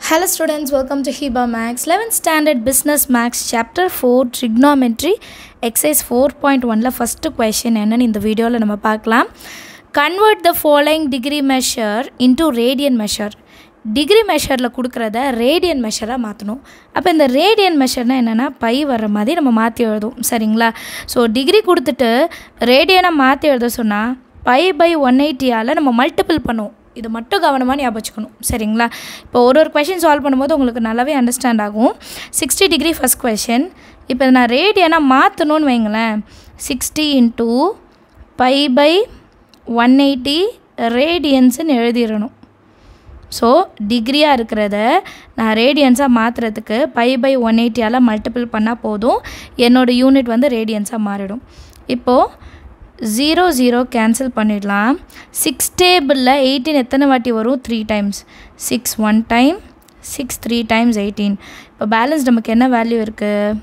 Hello students, welcome to Hiba Max 11th Standard Business Max Chapter 4 Trigonometry Exercise 4.1ல first question என்னன்னு இந்த வீடியோவில் நம்ம பார்க்கலாம் Convert the following degree measure into radian measure degree மெஷரில் கொடுக்குறத ரேடியன் மெஷராக மாற்றணும் அப்போ இந்த ரேடியன் மெஷர்னால் என்னென்னா பை வர்ற மாதிரி நம்ம மாற்றி எழுதும் சரிங்களா ஸோ டிகிரி கொடுத்துட்டு ரேடியனாக மாற்றி எழுத சொன்னால் பை பை ஒன் எயிட்டியால் நம்ம மல்டிபிள் பண்ணுவோம் இது மட்டும் கவனமாக ஞாபகம் வச்சுக்கணும் சரிங்களா இப்போ ஒரு ஒரு கொஷின் சால்வ் பண்ணும்போது உங்களுக்கு நல்லாவே அண்டர்ஸ்டாண்ட் ஆகும் சிக்ஸ்டி டிகிரி ஃபஸ்ட் கொஷின் இப்போ நான் ரேடியனாக மாற்றணும்னு வைங்களேன் sixty into pi by one eighty ரேடியன்ஸுன்னு எழுதிடணும் ஸோ டிகிரியாக இருக்கிறத நான் ரேடியன்ஸாக மாற்றுறதுக்கு பை பை ஒன் எயிட்டியால் மல்டிபிள் பண்ணால் போதும் என்னோடய யூனிட் வந்து ரேடியன்ஸாக மாறிடும் இப்போது ஜீரோ ஜீரோ கேன்சல் பண்ணிடலாம் சிக்ஸ் டேபிளில் எயிட்டீன் எத்தனை வாட்டி வரும் three times six one time six three times eighteen இப்போ பேலன்ஸ் நமக்கு என்ன வேல்யூ இருக்குது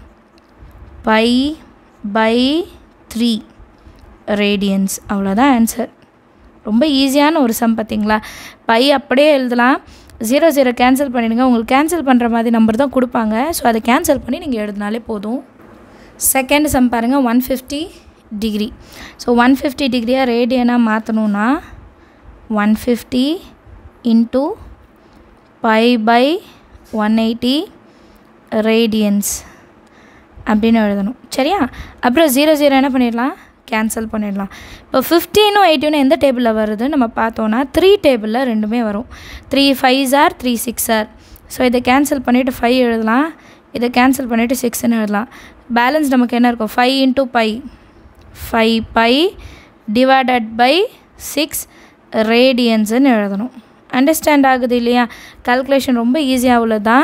பை பை த்ரீ ரேடியன்ஸ் அவ்வளோதான் ஆன்சர் ரொம்ப ஈஸியான ஒரு சம் பார்த்தீங்களா பை அப்படியே எழுதலாம் ஜீரோ ஜீரோ கேன்சல் பண்ணிடுங்க உங்களுக்கு கேன்சல் பண்ணுற மாதிரி நம்பர் தான் கொடுப்பாங்க ஸோ அதை கேன்சல் பண்ணி நீங்கள் எழுதினாலே போதும் செகண்ட் சம் பாருங்கள் one fifty degree so one fifty டிகிரியாக ரேடியனாக மாற்றணுன்னா one fifty into pi by one eighty radians அப்படின்னு எழுதணும் சரியா அப்புறம் ஜீரோ ஜீரோ என்ன பண்ணிடலாம் கேன்சல் பண்ணிடலாம் இப்போ ஃபிஃப்டீனும் எயிட்டீனும் எந்த டேபிளில் வருது நம்ம பார்த்தோன்னா த்ரீ டேபிளில் ரெண்டுமே வரும் three five are three six are so இதை கேன்சல் பண்ணிவிட்டு ஃபைவ் எழுதலாம் இதை கேன்சல் பண்ணிவிட்டு சிக்ஸ்னு எழுதலாம் பேலன்ஸ் நமக்கு என்ன இருக்கும் five into pi five pi divided by six ரேடியன்ஸுன்னு எழுதணும் அண்டர்ஸ்டாண்ட் ஆகுது இல்லையா கால்குலேஷன் ரொம்ப ஈஸியாக உள்ளதான்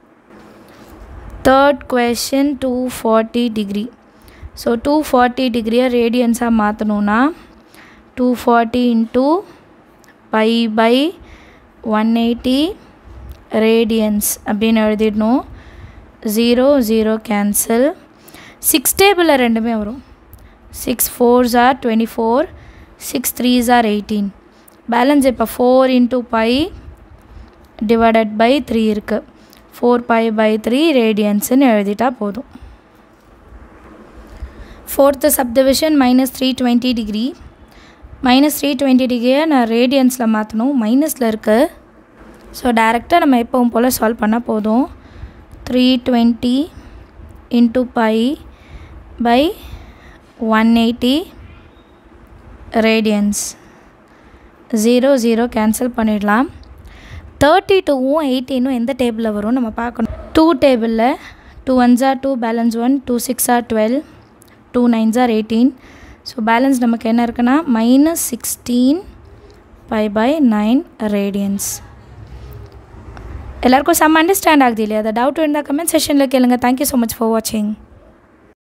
third question two forty degree so two forty டிகிரியை ரேடியன்ஸாக மாற்றணுன்னா two forty into pi by one eighty radians அப்படின்னு எழுதிடணும் ஜீரோ ஜீரோ கேன்சல் சிக்ஸ் டேபிளில் ரெண்டுமே வரும் six fours are twenty four six threes are eighteen balance இப்போ four into pi divided by three இருக்குது ஃபோர் பை பை த்ரீ ரேடியன்ஸுன்னு எழுதிட்டா போதும் fourth subdivision minus three twenty degree minus three twenty டிகிரியை நான் ரேடியன்ஸில் மாற்றணும் மைனஸில் இருக்குது ஸோ டேரெக்டாக நம்ம எப்பவும் போல் சால்வ் பண்ணால் போதும் three twenty into pi by one eighty radians zero zero cancel பண்ணிடலாம் தேர்ட்டி டூவும் எயிட்டீனும் எந்த டேபிளில் வரும் நம்ம பார்க்கணும் டூ டேபிளில் two ones are two balance one two six are twelve two nines are eighteen so balance நமக்கு என்ன இருக்குன்னா minus sixteen pi by nine radians எல்லாருக்கும் செம்ம அண்டர்ஸ்டாண்ட் ஆகுது இல்லையா அதை டவுட் இருந்தால் கமெண்ட் செஷனில் கேளுங்க தேங்க்யூ ஸோ மச் ஃபார் வாட்சிங்